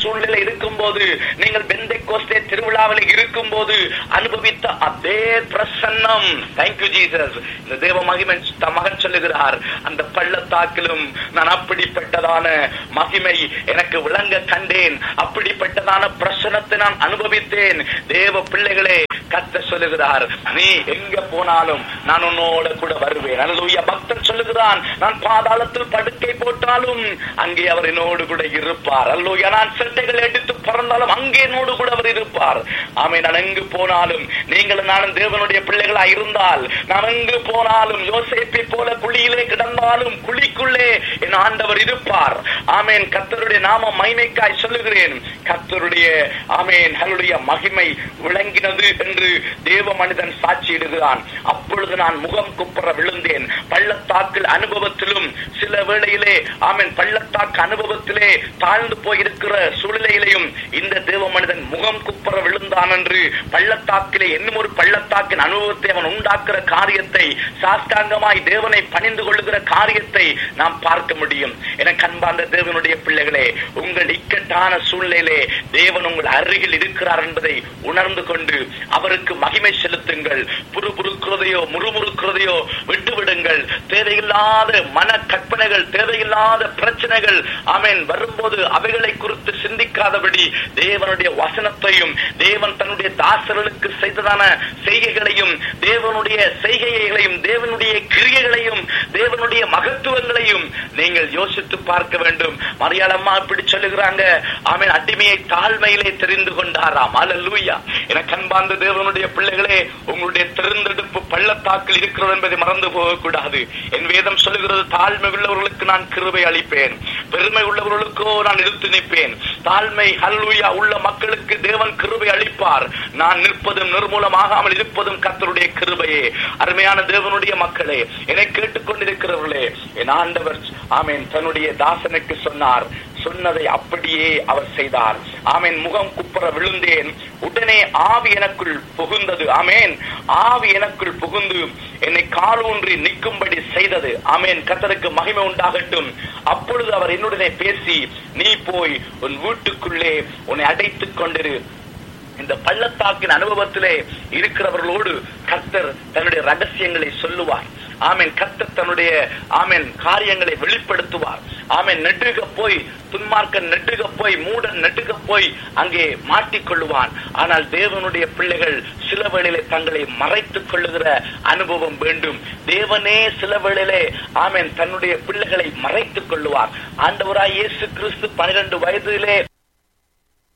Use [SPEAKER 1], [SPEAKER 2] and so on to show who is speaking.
[SPEAKER 1] சூழ்நிலை இருக்கும்போது நீங்கள் பெந்தை கோஸ்தே திருவிழாவில் இருக்கும்போது அனுபவித்த அதே பிரசன்னம் தேங்க்யூ ஜீசஸ் இந்த தேவ மகிமன் தம் மகன் சொல்லுகிறார் அந்த பள்ளத்தாக்கிலும் நான் அப்படிப்பட்டதான மகிமை எனக்கு விளங்க கண்டேன் அப்படிப்பட்டதான பிரசனத்தை நான் அனுபவித்தேன் தேவ பிள்ளைகளே கத்த சொல்லுகிறார் நீ எங்க போனாலும் நான் உன்னோட கூட வருவேன் அல்லூயா பக்தன் சொல்லுகிறான் நான் பாதாளத்தில் படுக்கை போட்டாலும் அங்கே அவர் என்னோடு கூட இருப்பார் அல்லூயா நான் செட்டைகள் எடுத்து பறந்தாலும் அங்கே என்னோடு கூட அவர் இருப்பார் ஆமை நான் எங்கு போனாலும் நீங்கள் நானும் தேவனுடைய பிள்ளைகளா இருந்தால் நான் எங்கு போனாலும் யோசேப்பை போல குழியிலே கிடந்தாலும் குழிக்குள்ளே என் ஆண்டவர் இருப்பார் ஆமேன் கத்தருடைய நாம மைமைக்காய் சொல்லுகிறேன் கத்தருடைய ஆமேன் அவருடைய மகிமை விளங்கினது என்று தேவ மனிதன் சாட்சியிடுகிறான் அப்பொழுது நான் முகம் குப்புற விழுந்தேன் பள்ளத்தாக்கில் அனுபவத்திலும் சில வேளையிலே ஆமேன் பள்ளத்தாக்கு அனுபவத்திலே தாழ்ந்து போயிருக்கிற சூழ்நிலையிலையும் இந்த தேவ மனிதன் முகம் குப்புற விழுந்தான் என்று பள்ளத்தாக்கிலே இன்னும் ஒரு பள்ளத்தாக்கின் அனுபவத்தை அவன் உண்டாக்குற காரியத்தை சாஸ்தாங்கமாய் தேவனை பணிந்து கொள்ளுகிற காரியத்தை நாம் பார்க்க முடியும் என கண்பார்ந்த தேவனுடைய பிள்ளைகளே உங்கள் இக்கட்டான சூழ்நிலையிலே தேவன் உங்கள் அருகில் இருக்கிறார் என்பதை உணர்ந்து கொண்டு அவருக்கு மகிமை செலுத்துங்கள் புறுபுறுக்கிறதையோ முறுமுறுக்கிறதையோ விட்டுவிடுங்கள் தேவையில்லாத மன கற்பனைகள் தேவையில்லாத பிரச்சனைகள் ஆமேன் வரும்போது அவைகளை குறித்து சிந்திக்காதபடி தேவனுடைய வசனத்தையும் தேவன் தன்னுடைய தாசர்களுக்கு செய்ததான செய்கைகளையும் தேவனுடைய செய்கைகளையும் தேவனுடைய கிரியைகளையும் தேவனுடைய மகத்துவங்களையும் நீங்கள் யோசித்து பார்க்க வேண்டும் மரியாளம்மா இப்படி சொல்லுகிறாங்க ஆமேன் அடிமையை தாழ்மையிலே தெரிந்து கொண்டாராம் அல்லூயா என கண்பார்ந்த தேவனுடைய பிள்ளைகளே உங்களுடைய தெரிந்தெடுப்பு பள்ளத்தாக்கில் இருக்கிறது என்பதை மறந்து போகக்கூடாது என் வேதம் சொல்லுகிறது தாழ்மை உள்ளவர்களுக்கு நான் கிருபை அளிப்பேன் பெருமை உள்ளவர்களுக்கோ நான் எடுத்து நிற்பேன் தாழ்மை ஹல்லுயா உள்ள மக்களுக்கு தேவன் கிருபை அளிப்பார் நான் நிற்பதும் நிர்மூலமாகாமல் இருப்பதும் கத்தருடைய கிருபையே அருமையான தேவனுடைய மக்களே என்னை கேட்டுக்கொண்டிருக்கிறவர்களே என் ஆண்டவர் ஆமேன் தன்னுடைய தாசனுக்கு சொன்னார் சொன்னதை அப்படியே அவர் செய்தார் ஆமேன் முகம் குப்புற விழுந்தேன் உடனே ஆவி எனக்குள் புகுந்தது ஆமேன் ஆவி எனக்குள் புகுந்து என்னை காலூன்றி நிற்கும்படி செய்தது ஆமேன் கத்தருக்கு மகிமை உண்டாகட்டும் அப்பொழுது அவர் என்னுடனே பேசி நீ போய் உன் வீட்டுக்குள்ளே உன்னை அடைத்துக் கொண்டிரு இந்த பள்ளத்தாக்கின் அனுபவத்திலே இருக்கிறவர்களோடு கர்த்தர் தன்னுடைய ரகசியங்களை சொல்லுவார் ஆமேன் கர்த்தர் தன்னுடைய ஆமேன் காரியங்களை வெளிப்படுத்துவார் ஆமேன் நெடுக போய் துன்மார்க்கன் நெடுக போய் மூடன் நெடுக போய் அங்கே மாட்டிக்கொள்ளுவான் ஆனால் தேவனுடைய பிள்ளைகள் சில வேளையிலே தங்களை மறைத்துக் கொள்ளுகிற அனுபவம் வேண்டும் தேவனே சில வேளையிலே ஆமேன் தன்னுடைய பிள்ளைகளை மறைத்துக் கொள்ளுவார் ஆண்டவராய் இயேசு கிறிஸ்து பனிரெண்டு வயதிலே